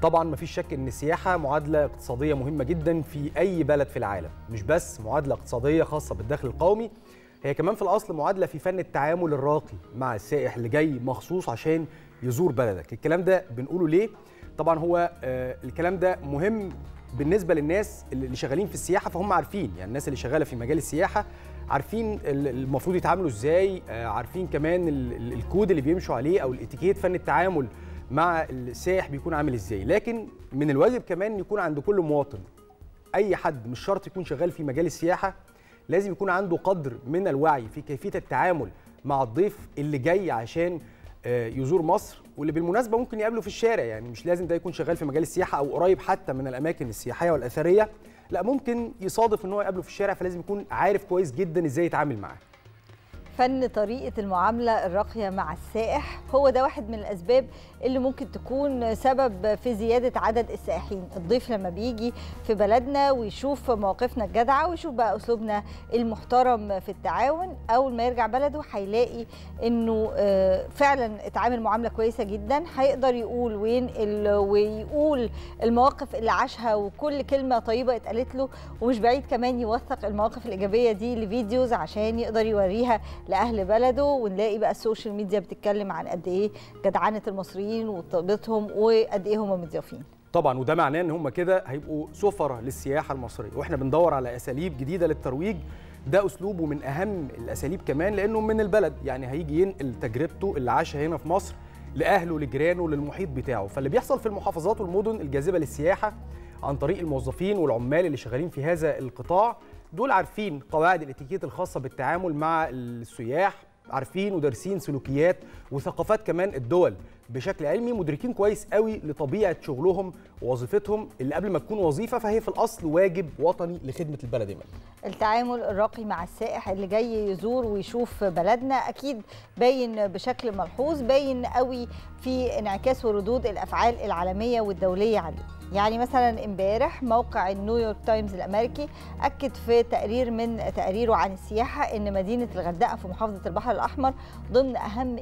طبعا مفيش شك ان السياحه معادله اقتصاديه مهمه جدا في اي بلد في العالم مش بس معادله اقتصاديه خاصه بالدخل القومي هي كمان في الاصل معادله في فن التعامل الراقي مع السائح اللي جاي مخصوص عشان يزور بلدك الكلام ده بنقوله ليه طبعا هو آه الكلام ده مهم بالنسبه للناس اللي شغالين في السياحه فهم عارفين يعني الناس اللي شغاله في مجال السياحه عارفين المفروض يتعاملوا ازاي عارفين كمان الكود اللي بيمشوا عليه او الاتيكيت فن التعامل مع السائح بيكون عامل ازاي لكن من الواجب كمان يكون عند كل مواطن اي حد مش شرط يكون شغال في مجال السياحه لازم يكون عنده قدر من الوعي في كيفيه التعامل مع الضيف اللي جاي عشان يزور مصر واللي بالمناسبه ممكن يقابله في الشارع يعني مش لازم ده يكون شغال في مجال السياحه او قريب حتى من الاماكن السياحيه والاثريه لا ممكن يصادف ان هو يقابله في الشارع فلازم يكون عارف كويس جدا ازاي يتعامل معاه فن طريقة المعاملة الراقية مع السائح هو ده واحد من الأسباب اللي ممكن تكون سبب في زيادة عدد السائحين الضيف لما بيجي في بلدنا ويشوف مواقفنا الجدعة ويشوف بقى أسلوبنا المحترم في التعاون أول ما يرجع بلده هيلاقي إنه فعلا اتعامل معاملة كويسة جدا هيقدر يقول وينقل ويقول المواقف اللي عاشها وكل كلمة طيبة اتقالت له ومش بعيد كمان يوثق المواقف الإيجابية دي لفيديوز عشان يقدر يوريها لاهل بلده ونلاقي بقى السوشيال ميديا بتتكلم عن قد ايه جدعنه المصريين وطيبتهم وقد ايه هم مضيافين طبعا وده معناه ان هم كده هيبقوا سفره للسياحه المصريه واحنا بندور على اساليب جديده للترويج ده اسلوبه من اهم الاساليب كمان لانه من البلد يعني هيجي ينقل تجربته اللي عاشها هنا في مصر لاهله لجيرانه للمحيط بتاعه فاللي بيحصل في المحافظات والمدن الجاذبه للسياحه عن طريق الموظفين والعمال اللي شغالين في هذا القطاع دول عارفين قواعد الاتيكيت الخاصه بالتعامل مع السياح عارفين ودارسين سلوكيات وثقافات كمان الدول بشكل علمي مدركين كويس قوي لطبيعه شغلهم ووظيفتهم اللي قبل ما تكون وظيفه فهي في الاصل واجب وطني لخدمه البلد يمن. التعامل الراقي مع السائح اللي جاي يزور ويشوف بلدنا اكيد باين بشكل ملحوظ باين قوي في انعكاس وردود الافعال العالميه والدوليه عليه يعني مثلا امبارح موقع النيويورك تايمز الامريكي اكد في تقرير من تقريره عن السياحه ان مدينه الغردقه في محافظه البحر الاحمر ضمن اهم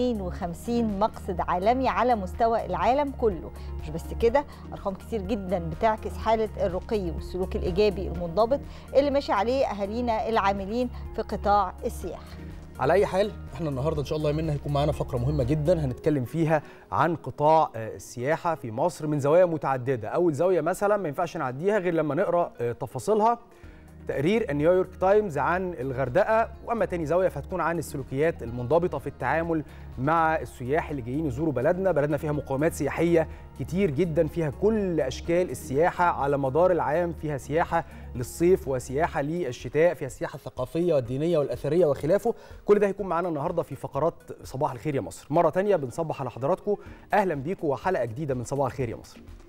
52 مقصد عالمي على مستوى العالم كله مش بس كده ارقام كتير جدا بتعكس حاله الرقي والسلوك الايجابي المنضبط اللي ماشي عليه اهالينا العاملين في قطاع السياحه على اي حال احنا النهارده ان شاء الله يمنا هيكون معانا فقره مهمه جدا هنتكلم فيها عن قطاع السياحه في مصر من زوايا متعدده اول زاويه مثلا ما ينفعش نعديها غير لما نقرا تفاصيلها تقرير نيويورك تايمز عن الغردقه واما تاني زاويه فهتكون عن السلوكيات المنضبطه في التعامل مع السياح اللي جايين يزوروا بلدنا بلدنا فيها مقومات سياحيه كتير جدا فيها كل اشكال السياحه على مدار العام فيها سياحه للصيف وسياحه للشتاء فيها السياحه الثقافيه والدينيه والاثريه وخلافه كل ده هيكون معانا النهارده في فقرات صباح الخير يا مصر مره تانية بنصبح على حضراتكم اهلا بيكم وحلقه جديده من صباح الخير يا مصر